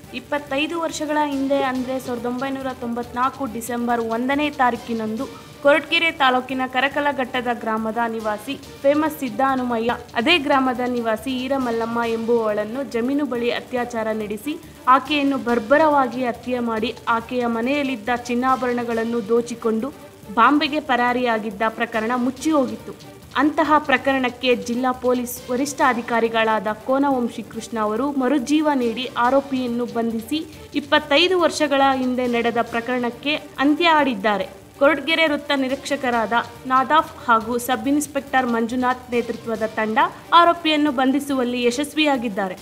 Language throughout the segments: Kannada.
ಇಪ್ಪತ್ತೈದು ವರ್ಷಗಳ ಹಿಂದೆ ಅಂದರೆ ಸಾವಿರದ ಒಂಬೈನೂರ ತೊಂಬತ್ನಾಲ್ಕು ಡಿಸೆಂಬರ್ ಒಂದನೇ ತಾರೀಕಿನಂದು ಕೊರಟಗೆರೆ ತಾಲೂಕಿನ ಕರಕಲಘಟ್ಟದ ಗ್ರಾಮದ ನಿವಾಸಿ ಫೇಮಸ್ ಸಿದ್ದ ಹನುಮಯ್ಯ ಅದೇ ಗ್ರಾಮದ ನಿವಾಸಿ ಈರಮಲ್ಲಮ್ಮ ಎಂಬುವಳನ್ನು ಜಮೀನು ಬಳಿ ಅತ್ಯಾಚಾರ ನಡೆಸಿ ಆಕೆಯನ್ನು ಬರ್ಬರವಾಗಿ ಹತ್ಯೆ ಮಾಡಿ ಆಕೆಯ ಮನೆಯಲ್ಲಿದ್ದ ಚಿನ್ನಾಭರಣಗಳನ್ನು ದೋಚಿಕೊಂಡು ಬಾಂಬೆಗೆ ಪರಾರಿಯಾಗಿದ್ದ ಪ್ರಕರಣ ಮುಚ್ಚಿ ಹೋಗಿತ್ತು ಅಂತಹ ಪ್ರಕರಣಕ್ಕೆ ಜಿಲ್ಲಾ ಪೊಲೀಸ್ ವರಿಷ್ಠಾಧಿಕಾರಿಗಳಾದ ಕೋನವಂಶಿ ಕೃಷ್ಣ ಅವರು ಮರುಜೀವ ನೀಡಿ ಆರೋಪಿಯನ್ನು ಬಂಧಿಸಿ ಇಪ್ಪತ್ತೈದು ವರ್ಷಗಳ ಹಿಂದೆ ನಡೆದ ಪ್ರಕರಣಕ್ಕೆ ಅಂತ್ಯ ಆಡಿದ್ದಾರೆ ಕೊರಟಗೆರೆ ವೃತ್ತ ನಿರೀಕ್ಷಕರಾದ ನಾದಾಫ್ ಹಾಗೂ ಸಬ್ ಇನ್ಸ್ಪೆಕ್ಟರ್ ಮಂಜುನಾಥ್ ನೇತೃತ್ವದ ತಂಡ ಆರೋಪಿಯನ್ನು ಬಂಧಿಸುವಲ್ಲಿ ಯಶಸ್ವಿಯಾಗಿದ್ದಾರೆ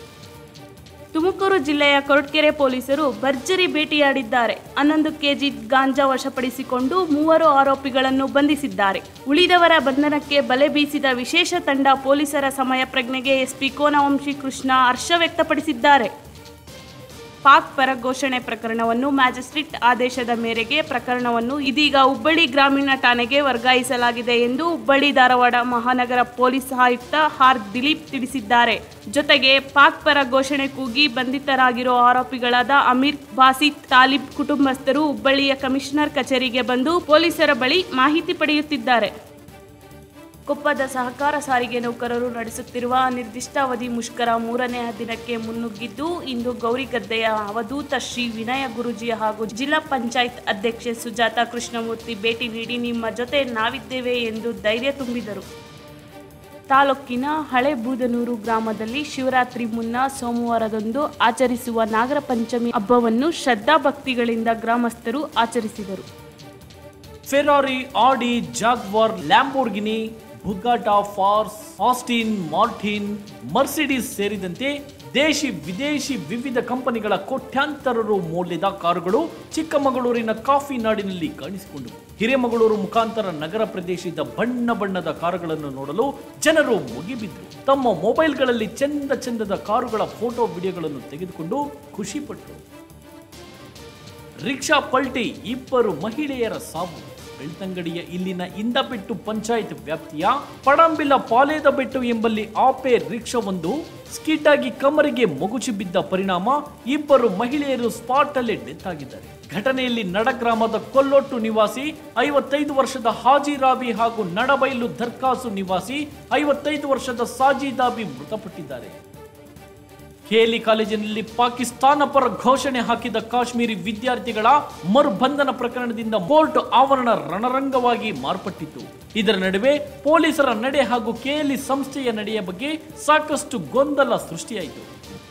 ತುಮಕೂರು ಜಿಲ್ಲೆಯ ಕೊರಟಗೆರೆ ಪೊಲೀಸರು ಭರ್ಜರಿ ಭೇಟಿಯಾಡಿದ್ದಾರೆ ಹನ್ನೊಂದು ಕೆಜಿ ಗಾಂಜಾ ವಶಪಡಿಸಿಕೊಂಡು ಮೂವರು ಆರೋಪಿಗಳನ್ನು ಬಂಧಿಸಿದ್ದಾರೆ ಉಳಿದವರ ಬಂಧನಕ್ಕೆ ಬಲೆ ಬೀಸಿದ ವಿಶೇಷ ತಂಡ ಪೊಲೀಸರ ಸಮಯ ಪ್ರಜ್ಞೆಗೆ ಎಸ್ಪಿ ಕೋನವಂಶಿ ಕೃಷ್ಣ ಹರ್ಷ ವ್ಯಕ್ತಪಡಿಸಿದ್ದಾರೆ ಪಾಕ್ ಪರ ಘೋಷಣೆ ಪ್ರಕರಣವನ್ನು ಮ್ಯಾಜಿಸ್ಟ್ರೇಟ್ ಆದೇಶದ ಮೇರೆಗೆ ಪ್ರಕರಣವನ್ನು ಇದೀಗ ಹುಬ್ಬಳ್ಳಿ ಗ್ರಾಮೀಣ ಠಾಣೆಗೆ ವರ್ಗಾಯಿಸಲಾಗಿದೆ ಎಂದು ಹುಬ್ಬಳ್ಳಿ ಧಾರವಾಡ ಮಹಾನಗರ ಪೊಲೀಸ್ ಆಯುಕ್ತ ಆರ್ ದಿಲೀಪ್ ತಿಳಿಸಿದ್ದಾರೆ ಜೊತೆಗೆ ಪಾಕ್ ಪರ ಘೋಷಣೆ ಕೂಗಿ ಬಂಧಿತರಾಗಿರೋ ಆರೋಪಿಗಳಾದ ಅಮೀರ್ ಬಾಸಿತ್ ತಾಲಿಬ್ ಕುಟುಂಬಸ್ಥರು ಹುಬ್ಬಳ್ಳಿಯ ಕಮಿಷನರ್ ಕಚೇರಿಗೆ ಬಂದು ಪೊಲೀಸರ ಬಳಿ ಮಾಹಿತಿ ಪಡೆಯುತ್ತಿದ್ದಾರೆ ಕೊಪ್ಪದ ಸಹಕಾರ ಸಾರಿಗೆ ನೌಕರರು ನಡೆಸುತ್ತಿರುವ ಅನಿರ್ದಿಷ್ಟಾವಧಿ ಮುಷ್ಕರ ಮೂರನೇ ದಿನಕ್ಕೆ ಮುನ್ನುಗ್ಗಿದ್ದು ಇಂದು ಗೌರಿಗದ್ದೆಯ ಅವಧೂತ ಶ್ರೀ ವಿನಯ ಗುರುಜಿ ಹಾಗೂ ಜಿಲ್ಲಾ ಪಂಚಾಯತ್ ಅಧ್ಯಕ್ಷೆ ಸುಜಾತ ಕೃಷ್ಣಮೂರ್ತಿ ಭೇಟಿ ನೀಡಿ ನಿಮ್ಮ ಜೊತೆ ನಾವಿದ್ದೇವೆ ಎಂದು ಧೈರ್ಯ ತುಂಬಿದರು ತಾಲೂಕಿನ ಹಳೆ ಬೂದನೂರು ಗ್ರಾಮದಲ್ಲಿ ಶಿವರಾತ್ರಿ ಮುನ್ನ ಸೋಮವಾರದಂದು ಆಚರಿಸುವ ನಾಗರ ಪಂಚಮಿ ಹಬ್ಬವನ್ನು ಶ್ರದ್ಧಾಭಕ್ತಿಗಳಿಂದ ಗ್ರಾಮಸ್ಥರು ಆಚರಿಸಿದರು Ferrari Audi Jaguar Lamborghini Bugatti ಫಾರ್ಸ್ ಆಸ್ಟಿನ್ ಮಾರ್ಟಿನ್ ಮರ್ಸಿಡೀಸ್ ಸೇರಿದಂತೆ ದೇಶಿ ವಿದೇಶಿ ವಿವಿಧ ಕಂಪನಿಗಳ ಕೋಟ್ಯಾಂತರ ರು ಮೌಲ್ಯದ ಕಾರುಗಳು ಚಿಕ್ಕಮಗಳೂರಿನ ಕಾಫಿ ನಾಡಿನಲ್ಲಿ ಕಾಣಿಸಿಕೊಂಡವು ಹಿರೇಮಗಳೂರು ಮುಖಾಂತರ ನಗರ ಪ್ರದೇಶದ ಬಣ್ಣ ಬಣ್ಣದ ಕಾರುಗಳನ್ನು ನೋಡಲು ಜನರು ಮುಗಿಬಿದ್ರು ತಮ್ಮ ಮೊಬೈಲ್ಗಳಲ್ಲಿ ಚಂದ ಚಂದದ ಕಾರುಗಳ ಫೋಟೋ ವಿಡಿಯೋಗಳನ್ನು ತೆಗೆದುಕೊಂಡು ಖುಷಿಪಟ್ಟರು ರಿಕ್ಷಾ ಪಲ್ಟಿ ಇಬ್ಬರು ಮಹಿಳೆಯರ ಸಾವು ಬೆಳ್ತಂಗಡಿಯ ಇಲ್ಲಿನ ಇಂದಬೆಟ್ಟು ಪಂಚಾಯತ್ ವ್ಯಾಪ್ತಿಯ ಪಡಂಬಿಲ ಪಾಲೇದಬೆಟ್ಟು ಎಂಬಲ್ಲಿ ಆಪೆ ರಿಕ್ಷಾವೊಂದು ಸ್ಕಿಟ್ ಆಗಿ ಕಮರಿಗೆ ಮಗುಚಿ ಬಿದ್ದ ಪರಿಣಾಮ ಇಬ್ಬರು ಮಹಿಳೆಯರು ಸ್ಪಾಟ್ ಅಲ್ಲೇ ಡೆತ್ ಆಗಿದ್ದಾರೆ ಘಟನೆಯಲ್ಲಿ ನಡಗ್ರಾಮದ ಕೊಲ್ಲೊಟ್ಟು ನಿವಾಸಿ ಐವತ್ತೈದು ವರ್ಷದ ಹಾಜಿರಾಬಿ ಹಾಗೂ ನಡಬೈಲು ದರ್ಕಾಸು ನಿವಾಸಿ ಐವತ್ತೈದು ವರ್ಷದ ಸಾಜಿದಾಬಿ ಮೃತಪಟ್ಟಿದ್ದಾರೆ ಕೆಎಲ್ಇ ಕಾಲೇಜಿನಲ್ಲಿ ಪಾಕಿಸ್ತಾನ ಪರ ಘೋಷಣೆ ಹಾಕಿದ ಕಾಶ್ಮೀರಿ ವಿದ್ಯಾರ್ಥಿಗಳ ಮರುಬಂಧನ ಪ್ರಕರಣದಿಂದ ಕೋರ್ಟ್ ಆವರಣ ರಣರಂಗವಾಗಿ ಮಾರ್ಪಟ್ಟಿತ್ತು ಇದರ ನಡುವೆ ಪೊಲೀಸರ ನಡೆ ಹಾಗೂ ಕೆಎಲ್ಇ ಸಂಸ್ಥೆಯ ನಡೆಯ ಬಗ್ಗೆ ಸಾಕಷ್ಟು ಗೊಂದಲ ಸೃಷ್ಟಿಯಾಯಿತು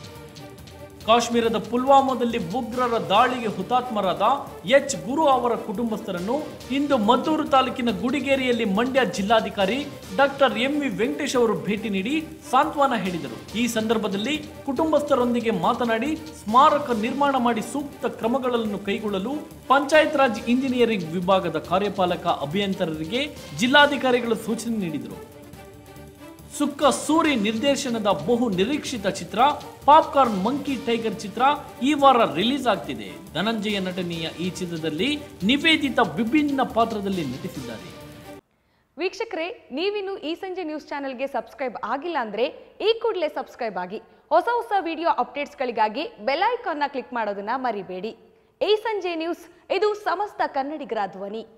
ಕಾಶ್ಮೀರದ ಪುಲ್ವಾಮಾದಲ್ಲಿ ಉಗ್ರರ ದಾಳಿಗೆ ಹುತಾತ್ಮರಾದ ಎಚ್ ಗುರು ಅವರ ಕುಟುಂಬಸ್ಥರನ್ನು ಇಂದು ಮದ್ದೂರು ತಾಲೂಕಿನ ಗುಡಿಗೇರಿಯಲ್ಲಿ ಮಂಡ್ಯ ಜಿಲ್ಲಾಧಿಕಾರಿ ಡಾಕ್ಟರ್ ಎಂ ವಿ ವೆಂಕಟೇಶ್ ಅವರು ಭೇಟಿ ನೀಡಿ ಸಾಂತ್ವನ ಹೇಳಿದರು ಈ ಸಂದರ್ಭದಲ್ಲಿ ಕುಟುಂಬಸ್ಥರೊಂದಿಗೆ ಮಾತನಾಡಿ ಸ್ಮಾರಕ ನಿರ್ಮಾಣ ಮಾಡಿ ಸೂಕ್ತ ಕ್ರಮಗಳನ್ನು ಕೈಗೊಳ್ಳಲು ಪಂಚಾಯತ್ ರಾಜ್ ಇಂಜಿನಿಯರಿಂಗ್ ವಿಭಾಗದ ಕಾರ್ಯಪಾಲಕ ಅಭಿಯಂತರರಿಗೆ ಜಿಲ್ಲಾಧಿಕಾರಿಗಳು ಸೂಚನೆ ನೀಡಿದರು ಸುಕ್ಕ ಸೂರಿ ನಿರ್ದೇಶನದ ಬಹು ನಿರೀಕ್ಷಿತ ಚಿತ್ರ ಪಾಪ್ಕಾರ್ನ್ ಮಂಕಿ ಟೈಗರ್ ಚಿತ್ರ ಈ ವಾರ ರಿಲೀಸ್ ಆಗ್ತಿದೆ ಧನಂಜಯ ನಟನೆಯ ಈ ಚಿತ್ರದಲ್ಲಿ ನಿವೇದಿತ ವಿಭಿನ್ನ ಪಾತ್ರದಲ್ಲಿ ನಟಿಸಿದ್ದಾರೆ ವೀಕ್ಷಕರೇ ನೀವಿನ್ನು ಈ ಸಂಜೆ ನ್ಯೂಸ್ ಚಾನೆಲ್ಗೆ ಸಬ್ಸ್ಕ್ರೈಬ್ ಆಗಿಲ್ಲ ಅಂದ್ರೆ ಈ ಕೂಡಲೇ ಸಬ್ಸ್ಕ್ರೈಬ್ ಆಗಿ ಹೊಸ ಹೊಸ ವಿಡಿಯೋ ಅಪ್ಡೇಟ್ಸ್ಗಳಿಗಾಗಿ ಬೆಲ್ ಐಕಾನ್ನ ಕ್ಲಿಕ್ ಮಾಡೋದನ್ನ ಮರಿಬೇಡಿ ಈ ಸಂಜೆ ನ್ಯೂಸ್ ಇದು ಸಮಸ್ತ ಕನ್ನಡಿಗರ ಧ್ವನಿ